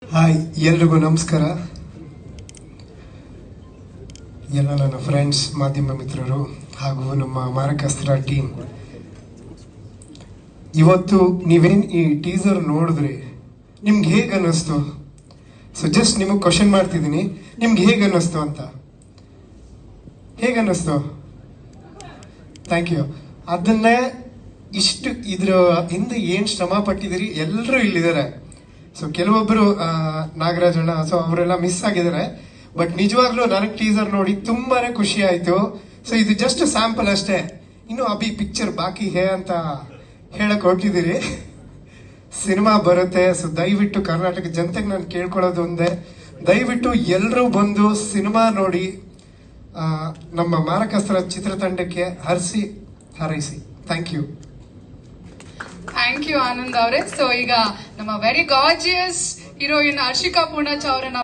hi ಎಲ್ರಿಗೂ ನಮಸ್ಕಾರ ಎಲ್ಲ ನನ್ನ ಫ್ರೆಂಡ್ಸ್ ಮಾಧ್ಯಮ ಮಿತ್ರರು ಹಾಗೂ ನಮ್ಮ ಮಾರಕಾಸ್ತ್ರ ಟೀಮ್ ಇವತ್ತು ನೀವೇನ್ ಈ ಟೀಸರ್ ನೋಡಿದ್ರಿ ನಿಮ್ಗೆ ಹೇಗೆ ಅನ್ನಿಸ್ತು ಸೊ ಜಸ್ಟ್ ನಿಮಗೆ ಕ್ವಶನ್ ಮಾಡ್ತಿದ್ದೀನಿ ನಿಮ್ಗೆ ಹೇಗೆ ಅನ್ನಿಸ್ತು ಅಂತ ಹೇಗೆ ಅನ್ನಿಸ್ತು ಥ್ಯಾಂಕ್ ಯು ಅದನ್ನೇ ಇಷ್ಟು ಇದ್ರ ಹಿಂದೆ ಏನ್ ಶ್ರಮ ಪಟ್ಟಿದ್ದೀರಿ ಎಲ್ಲರೂ ಇಲ್ಲಿದ್ದಾರೆ ಸೊ ಕೆಲವೊಬ್ರು ಆ, ನಾಗರಾಜ್ ಅಣ್ಣ ಸೊ ಅವರೆಲ್ಲ ಮಿಸ್ ಆಗಿದ್ದಾರೆ ಬಟ್ ನಿಜವಾಗ್ಲೂ ನನಗೆ ಟೀಸರ್ ನೋಡಿ ತುಂಬಾನೇ ಖುಷಿ ಆಯ್ತು ಸೊ ಇದು ಜಸ್ಟ್ ಸ್ಯಾಂಪಲ್ ಅಷ್ಟೇ ಇನ್ನು ಅಭಿ ಪಿಕ್ಚರ್ ಬಾಕಿ ಹೇ ಅಂತ ಹೇಳಕ್ ಹೊರಟಿದ್ದೀರಿ ಸಿನಿಮಾ ಬರುತ್ತೆ ಸೊ ದಯವಿಟ್ಟು ಕರ್ನಾಟಕ ಜನತೆಗೆ ನಾನು ಕೇಳ್ಕೊಳ್ಳೋದು ಒಂದೇ ದಯವಿಟ್ಟು ಎಲ್ಲರೂ ಬಂದು ಸಿನಿಮಾ ನೋಡಿ ಆ, ನಮ್ಮ ಮಾರಕಸ್ತ್ರ ಚಿತ್ರತಂಡಕ್ಕೆ ಹರಿಸಿ ಹಾರೈಸಿ thank you thank you Anand ಅವರೇ ಸೊ ಈಗ ನಮ್ಮ very gorgeous heroine Harshika Poonacha ಅವರನ್ನ